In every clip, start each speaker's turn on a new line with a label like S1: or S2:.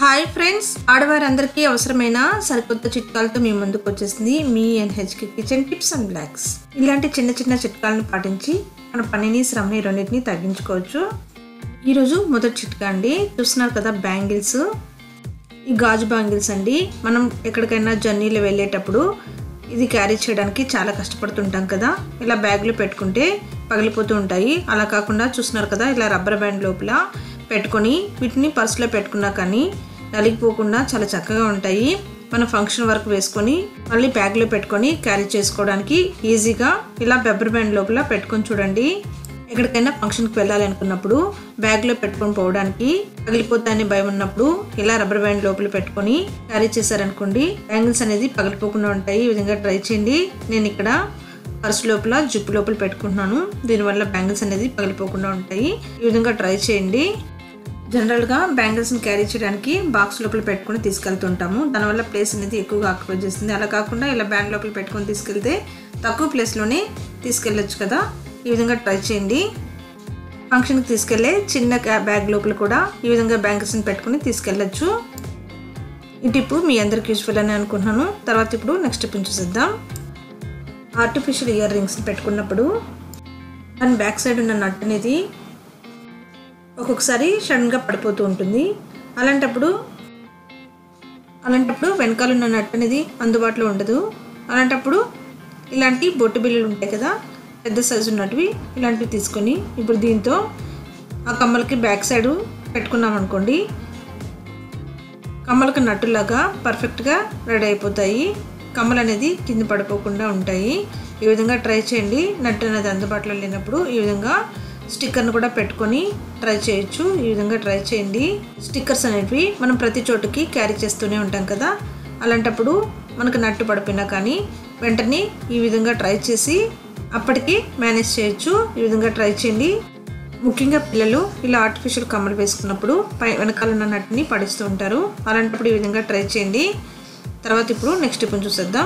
S1: hi friends ఆడవారందరికీ అవసరమైన సరికొత్త చిట్కాలతో మీ ముందుకు వచ్చేసింది మీ ఎన్హెచ్కి కిచెన్ టిప్స్ అండ్ బ్లాక్స్ ఇలాంటి చిన్న చిన్న చిట్కాలను పాటించి మన పనిని శ్రమని రెండింటిని తగ్గించుకోవచ్చు ఈరోజు మొదటి చిట్కా అండి చూస్తున్నారు కదా బ్యాంగిల్స్ ఈ గాజు బ్యాంగిల్స్ అండి మనం ఎక్కడికైనా జర్నీలో వెళ్ళేటప్పుడు ఇది క్యారీ చేయడానికి చాలా కష్టపడుతుంటాం కదా ఇలా బ్యాగ్లో పెట్టుకుంటే పగిలిపోతూ ఉంటాయి అలా కాకుండా చూస్తున్నారు కదా ఇలా రబ్బర్ బ్యాండ్ లోపల పెట్టుకొని వీటిని పర్సులో పెట్టుకున్నా కానీ నలిగిపోకుండా చాలా చక్కగా ఉంటాయి మన ఫంక్షన్ వరకు వేసుకొని మళ్ళీ బ్యాగ్లో పెట్టుకొని క్యారీ చేసుకోవడానికి ఈజీగా ఇలా రబ్బర్ బ్యాండ్ లోపల పెట్టుకొని చూడండి ఎక్కడికైనా ఫంక్షన్కి వెళ్ళాలి అనుకున్నప్పుడు బ్యాగ్లో పెట్టుకొని పోవడానికి పగిలిపోతాయని భయం ఉన్నప్పుడు ఇలా రబ్బర్ బ్యాండ్ లోపల పెట్టుకొని క్యారీ చేశారనుకోండి బ్యాంగిల్స్ అనేది పగిలిపోకుండా ఉంటాయి ఈ విధంగా ట్రై చేయండి నేను ఇక్కడ పర్స్ లోపల జిప్ లోపల పెట్టుకుంటున్నాను దీనివల్ల బ్యాంగిల్స్ అనేది పగిలిపోకుండా ఉంటాయి ఈ విధంగా ట్రై చేయండి జనరల్గా బ్యాంగిల్స్ని క్యారీ చేయడానికి బాక్స్ లోపల పెట్టుకొని తీసుకెళ్తుంటాము దానివల్ల ప్లేస్ అనేది ఎక్కువగా ఆక్యుపై చేస్తుంది అలా కాకుండా ఇలా బ్యాగ్ లోపల పెట్టుకొని తీసుకెళ్తే తక్కువ ప్లేస్లోనే తీసుకెళ్ళొచ్చు కదా ఈ విధంగా ట్రై చేయండి ఫంక్షన్కి తీసుకెళ్లే చిన్న బ్యాగ్ లోపల కూడా ఈ విధంగా బ్యాంగిల్స్ని పెట్టుకుని తీసుకెళ్ళచ్చు ఈ టిప్ మీ అందరికి యూస్ఫుల్ అని అనుకుంటున్నాను తర్వాత ఇప్పుడు నెక్స్ట్ టిప్ చూసేద్దాం ఆర్టిఫిషియల్ ఇయర్ రింగ్స్ పెట్టుకున్నప్పుడు దాని బ్యాక్ సైడ్ ఉన్న నట్ అనేది ఒక్కొక్కసారి సడన్గా పడిపోతూ ఉంటుంది అలాంటప్పుడు అలాంటప్పుడు వెనకాల ఉన్న నట్ అనేది అందుబాటులో ఉండదు అలాంటప్పుడు ఇలాంటి బొట్టు బిల్లులు ఉంటాయి కదా పెద్ద సైజు ఉన్నటివి ఇలాంటివి తీసుకొని ఇప్పుడు దీంతో ఆ కమ్మలకి బ్యాక్ సైడ్ పెట్టుకున్నాం అనుకోండి కమ్మలకు నట్టులాగా పర్ఫెక్ట్గా రెడీ అయిపోతాయి కమ్మలు అనేది కింద పడిపోకుండా ఉంటాయి ఈ విధంగా ట్రై చేయండి నట్టు అనేది అందుబాటులో లేనప్పుడు ఈ విధంగా స్టిక్కర్ను కూడా పెట్టుకొని ట్రై చేయొచ్చు ఈ విధంగా ట్రై చేయండి స్టిక్కర్స్ అనేవి మనం ప్రతి చోటుకి క్యారీ చేస్తూనే ఉంటాం కదా అలాంటప్పుడు మనకు నట్టు పడిపోయినా కానీ వెంటనే ఈ విధంగా ట్రై చేసి అప్పటికి మేనేజ్ చేయొచ్చు ఈ విధంగా ట్రై చేయండి ముఖ్యంగా పిల్లలు ఇలా ఆర్టిఫిషియల్ కమ్మలు వేసుకున్నప్పుడు పై వెనకాల ఉన్న నట్టుని పడిస్తూ ఉంటారు అలాంటప్పుడు ఈ విధంగా ట్రై చేయండి తర్వాత ఇప్పుడు నెక్స్ట్ ఇప్పుడు చూసేద్దాం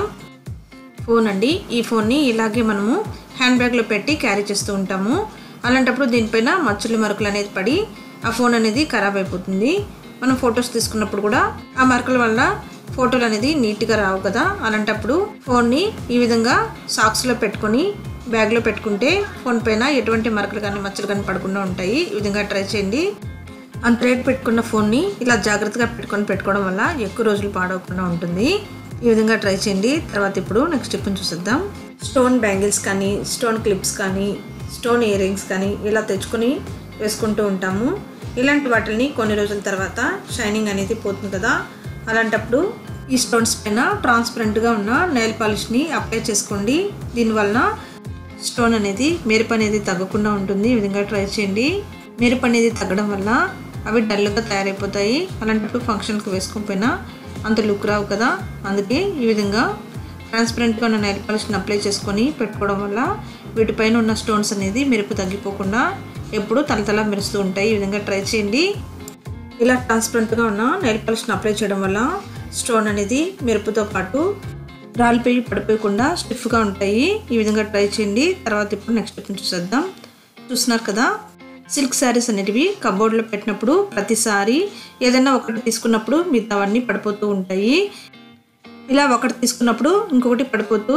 S1: ఫోన్ అండి ఈ ఫోన్ని ఇలాగే మనము హ్యాండ్ బ్యాగ్లో పెట్టి క్యారీ చేస్తూ ఉంటాము అలాంటప్పుడు దీనిపైన మచ్చలు మరకలు అనేది పడి ఆ ఫోన్ అనేది ఖరాబ్ అయిపోతుంది మనం ఫొటోస్ తీసుకున్నప్పుడు కూడా ఆ మరకల వల్ల ఫోటోలు అనేది నీట్గా రావు కదా అలాంటప్పుడు ఫోన్ని ఈ విధంగా సాక్స్లో పెట్టుకొని బ్యాగ్లో పెట్టుకుంటే ఫోన్ పైన ఎటువంటి మరకలు కానీ మచ్చలు కానీ పడకుండా ఉంటాయి ఈ విధంగా ట్రై చేయండి అంత రేట్ పెట్టుకున్న ఫోన్ని ఇలా జాగ్రత్తగా పెట్టుకొని పెట్టుకోవడం వల్ల ఎక్కువ రోజులు పాడవకుండా ఉంటుంది ఈ విధంగా ట్రై చేయండి తర్వాత ఇప్పుడు నెక్స్ట్ టిప్ చూసేద్దాం స్టోన్ బ్యాంగిల్స్ కానీ స్టోన్ క్లిప్స్ కానీ స్టోన్ ఇయర్ రింగ్స్ కానీ ఇలా తెచ్చుకొని వేసుకుంటూ ఉంటాము ఇలాంటి వాటిని కొన్ని రోజుల తర్వాత షైనింగ్ అనేది పోతుంది కదా అలాంటప్పుడు ఈ స్టోన్స్ పైన ట్రాన్స్పరెంట్గా ఉన్న నెయిల్ పాలిష్ని అప్లై చేసుకోండి దీనివలన స్టోన్ అనేది మెరుపు అనేది తగ్గకుండా ఉంటుంది ఈ విధంగా ట్రై చేయండి మెరుపు అనేది తగ్గడం వల్ల అవి డల్గా తయారైపోతాయి అలాంటప్పుడు ఫంక్షన్కి వేసుకోకపోయినా అంత లుక్ రావు కదా అందుకే ఈ విధంగా ట్రాన్స్పరెంట్గా ఉన్న నెయిల్ పాలిష్ని అప్లై చేసుకొని పెట్టుకోవడం వల్ల వీటిపైన ఉన్న స్టోన్స్ అనేది మెరుపు తగ్గిపోకుండా ఎప్పుడూ తలతల మెరుస్తూ ఉంటాయి ఈ విధంగా ట్రై చేయండి ఇలా ట్రాన్స్పరెంట్గా ఉన్న నెయిల్ పాలిష్ని అప్లై చేయడం వల్ల స్టోన్ అనేది మెరుపుతో పాటు రాలిపోయి పడిపోయకుండా స్టిఫ్గా ఉంటాయి ఈ విధంగా ట్రై చేయండి తర్వాత ఇప్పుడు నెక్స్ట్ చూసేద్దాం చూస్తున్నారు కదా సిల్క్ శారీస్ అనేటివి కబోర్డ్లో పెట్టినప్పుడు ప్రతిసారి ఏదైనా ఒకటి తీసుకున్నప్పుడు మిగతావన్నీ పడిపోతూ ఉంటాయి ఇలా ఒకటి తీసుకున్నప్పుడు ఇంకొకటి పడిపోతూ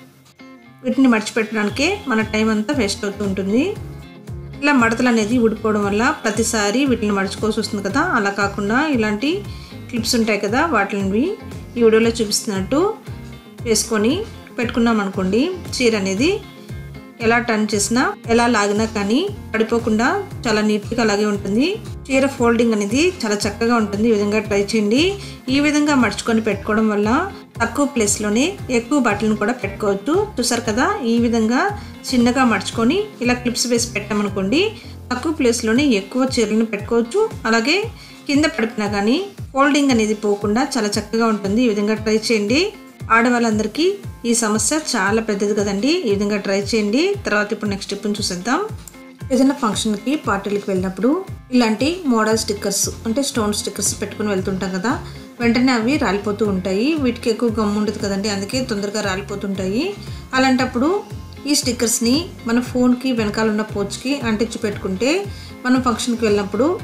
S1: వీటిని మర్చిపెట్టడానికే మన టైం అంతా వేస్ట్ అవుతూ ఉంటుంది ఇలా మడతలు అనేది ఊడిపోవడం వల్ల ప్రతిసారి వీటిని మడుచుకోవాల్సి వస్తుంది కదా అలా కాకుండా ఇలాంటి క్లిప్స్ ఉంటాయి కదా వాటిని ఈ వీడియోలో చూపిస్తున్నట్టు వేసుకొని పెట్టుకున్నాం అనుకోండి చీర అనేది ఎలా టర్న్ చేసినా ఎలా లాగినా కానీ పడిపోకుండా చాలా నీట్గా అలాగే ఉంటుంది చీర ఫోల్డింగ్ అనేది చాలా చక్కగా ఉంటుంది ఈ విధంగా ట్రై చేయండి ఈ విధంగా మడుచుకొని పెట్టుకోవడం వల్ల తక్కువ ప్లేస్లోనే ఎక్కువ బట్టలను కూడా పెట్టుకోవచ్చు చూసారు కదా ఈ విధంగా చిన్నగా మడుచుకొని ఇలా క్లిప్స్ వేసి పెట్టామనుకోండి తక్కువ ప్లేస్లోనే ఎక్కువ చీరలను పెట్టుకోవచ్చు అలాగే కింద పడిపోయినా కానీ ఫోల్డింగ్ అనేది పోకుండా చాలా చక్కగా ఉంటుంది ఈ విధంగా ట్రై చేయండి ఆడవాళ్ళందరికీ ఈ సమస్య చాలా పెద్దది కదండి ఈ విధంగా ట్రై చేయండి తర్వాత ఇప్పుడు నెక్స్ట్ స్టెప్ని చూసేద్దాం ఏదైనా ఫంక్షన్కి పార్టీలకు వెళ్ళినప్పుడు ఇలాంటి మోడల్ స్టిక్కర్స్ అంటే స్టోన్ స్టిక్కర్స్ పెట్టుకుని వెళ్తుంటాం కదా వెంటనే అవి రాలిపోతూ ఉంటాయి వీటికి ఎక్కువ గమ్ము ఉండదు కదండి అందుకే తొందరగా రాలిపోతుంటాయి అలాంటప్పుడు ఈ స్టిక్కర్స్ని మన ఫోన్కి వెనకాల ఉన్న పోచ్కి అంటించి పెట్టుకుంటే మనం ఫంక్షన్కి వెళ్ళినప్పుడు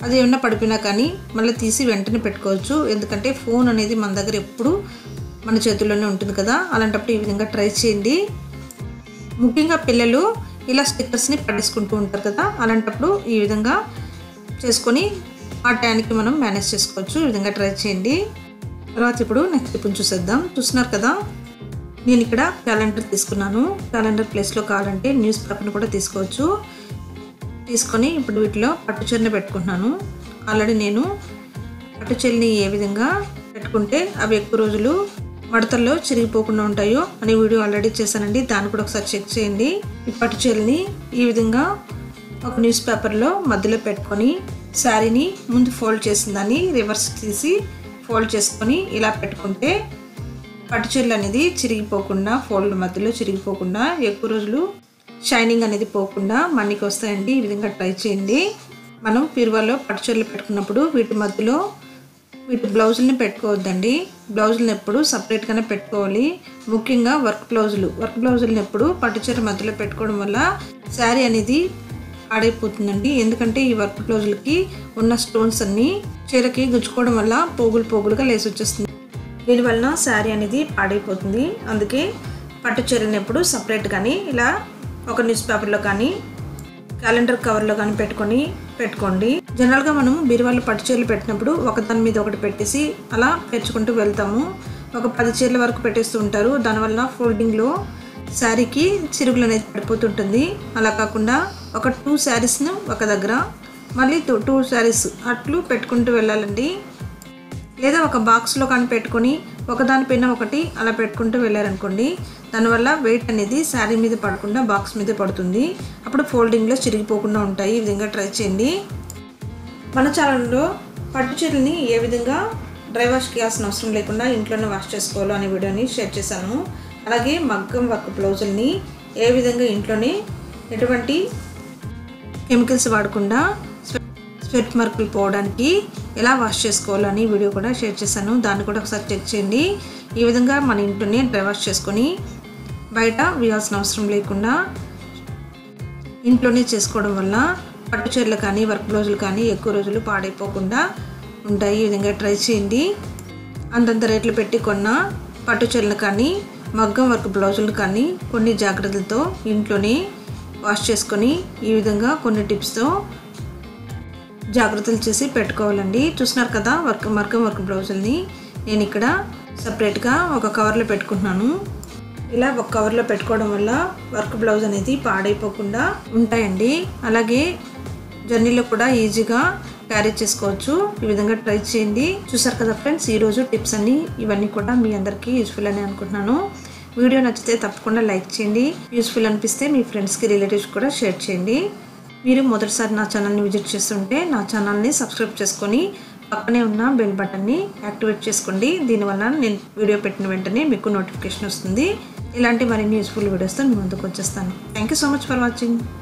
S1: అది ఏమన్నా పడిపోయినా కానీ మళ్ళీ తీసి వెంటనే పెట్టుకోవచ్చు ఎందుకంటే ఫోన్ అనేది మన దగ్గర ఎప్పుడు మన చేతుల్లోనే ఉంటుంది కదా అలాంటప్పుడు ఈ విధంగా ట్రై చేయండి ముఖ్యంగా పిల్లలు ఇలా స్టిక్కర్స్ని పడేసుకుంటూ ఉంటారు కదా అలాంటప్పుడు ఈ విధంగా చేసుకొని ఆ టైంకి మనం మేనేజ్ చేసుకోవచ్చు ఈ విధంగా ట్రై చేయండి తర్వాత ఇప్పుడు నెక్స్ట్ టిప్ని చూసేద్దాం చూస్తున్నారు కదా నేను ఇక్కడ క్యాలెండర్ తీసుకున్నాను క్యాలెండర్ ప్లేస్లో కావాలంటే న్యూస్ పేపర్ని కూడా తీసుకోవచ్చు తీసుకొని ఇప్పుడు వీటిలో పట్టు చీరని పెట్టుకుంటున్నాను ఆల్రెడీ నేను పట్టు చీరని ఏ విధంగా పెట్టుకుంటే అవి ఎక్కువ రోజులు మడతల్లో చిరిగిపోకుండా ఉంటాయో అనే వీడియో ఆల్రెడీ చేశానండి దాన్ని కూడా ఒకసారి చెక్ చేయండి ఈ పట్టు చీరని ఈ విధంగా ఒక న్యూస్ పేపర్లో మధ్యలో పెట్టుకొని శారీని ముందు ఫోల్డ్ చేసిన దాన్ని రివర్స్ తీసి ఫోల్డ్ చేసుకొని ఇలా పెట్టుకుంటే పట్టు చీరలు అనేది చిరిగిపోకుండా ఫోల్డ్ మధ్యలో చిరిగిపోకుండా ఎక్కువ రోజులు షైనింగ్ అనేది పోకుండా మన్నికి వస్తాయండి ఈ విధంగా ట్రై చేయండి మనం పీరువాలో పట్టు చీరలు పెట్టుకున్నప్పుడు వీటి మధ్యలో వీటి బ్లౌజుల్ని పెట్టుకోవద్దండి బ్లౌజులను ఎప్పుడు సపరేట్గానే పెట్టుకోవాలి ముఖ్యంగా వర్క్ బ్లౌజులు వర్క్ బ్లౌజులను ఎప్పుడు పట్టు చీర మధ్యలో పెట్టుకోవడం వల్ల శారీ అనేది పాడైపోతుందండి ఎందుకంటే ఈ వర్క్ బ్లౌజులకి ఉన్న స్టోన్స్ అన్నీ చీరకి గుచ్చుకోవడం వల్ల పోగులు పోగులుగా లేసి వచ్చేస్తుంది దీనివలన శారీ అనేది పాడైపోతుంది అందుకే పట్టు చీరని ఎప్పుడు సపరేట్ కానీ ఇలా ఒక న్యూస్ పేపర్లో కానీ క్యాలెండర్ కవర్లో కానీ పెట్టుకొని పెట్టుకోండి జనరల్గా మనం బీరువాళ్ళు పట్టు చీరలు పెట్టినప్పుడు ఒకదాని మీద ఒకటి పెట్టేసి అలా పేర్చుకుంటూ వెళ్తాము ఒక పది చీరల వరకు పెట్టేస్తూ ఉంటారు దానివల్ల ఫోల్డింగ్లో శారీకి చిరుగులు అనేది పడిపోతుంటుంది అలా కాకుండా ఒక టూ శారీస్ను ఒక దగ్గర మళ్ళీ టూ టూ శారీస్ అట్లు పెట్టుకుంటూ వెళ్ళాలండి లేదా ఒక బాక్స్లో కానీ పెట్టుకొని ఒకదానిపైన ఒకటి అలా పెట్టుకుంటూ వెళ్ళారనుకోండి దానివల్ల వెయిట్ అనేది శారీ మీద పడకుండా బాక్స్ మీద పడుతుంది అప్పుడు ఫోల్డింగ్లో చిరిగిపోకుండా ఉంటాయి ఈ విధంగా ట్రై చేయండి మన ఛానల్లో పట్టు చీరల్ని ఏ విధంగా డ్రై వాష్ చేయాల్సిన అవసరం లేకుండా ఇంట్లోనే వాష్ చేసుకోవాలో అనే వీడియోని షేర్ చేశాను అలాగే మగ్గం వర్క్ బ్లౌజుల్ని ఏ విధంగా ఇంట్లోనే ఎటువంటి కెమికల్స్ వాడకుండా స్వెట్ మార్కులు పోవడానికి ఎలా వాష్ చేసుకోవాలని వీడియో కూడా షేర్ చేశాను దాన్ని కూడా ఒకసారి చెక్ చేయండి ఈ విధంగా మన ఇంట్లోనే డ్రై వాష్ చేసుకొని బయట వేయాల్సిన అవసరం లేకుండా ఇంట్లోనే చేసుకోవడం వల్ల పట్టు చీరలు కానీ వర్క్ బ్లౌజులు కానీ ఎక్కువ రోజులు పాడైపోకుండా ఉంటాయి ఈ విధంగా ట్రై చేయండి అంతంత రేట్లు పెట్టి కొన్న పట్టు చీరలు కానీ మగ్గం వర్క్ బ్లౌజులు కానీ కొన్ని జాగ్రత్తలతో ఇంట్లోనే వాష్ చేసుకొని ఈ విధంగా కొన్ని టిప్స్తో జాగ్రత్తలు చేసి పెట్టుకోవాలండి చూస్తున్నారు కదా వర్క్ మగ్గం వర్క్ బ్లౌజుల్ని నేను ఇక్కడ సపరేట్గా ఒక కవర్లో పెట్టుకుంటున్నాను ఇలా ఒక కవర్లో పెట్టుకోవడం వల్ల వర్క్ బ్లౌజ్ అనేది పాడైపోకుండా ఉంటాయండి అలాగే జర్నీలో కూడా ఈజీగా క్యారీ చేసుకోవచ్చు ఈ విధంగా ట్రై చేయండి చూసారు కదా ఫ్రెండ్స్ ఈరోజు టిప్స్ అన్ని ఇవన్నీ కూడా మీ అందరికీ యూస్ఫుల్ అని అనుకుంటున్నాను వీడియో నచ్చితే తప్పకుండా లైక్ చేయండి యూస్ఫుల్ అనిపిస్తే మీ ఫ్రెండ్స్కి రిలేటివ్స్ కూడా షేర్ చేయండి మీరు మొదటిసారి నా ఛానల్ని విజిట్ చేస్తుంటే నా ఛానల్ని సబ్స్క్రైబ్ చేసుకొని పక్కనే ఉన్న బెల్ బటన్ని యాక్టివేట్ చేసుకోండి దీనివల్ల నేను వీడియో పెట్టిన వెంటనే మీకు నోటిఫికేషన్ వస్తుంది ఇలాంటి మరిన్ని యూస్ఫుల్ వీడియోస్తో మీ ముందుకు వచ్చేస్తాను thank you so much for watching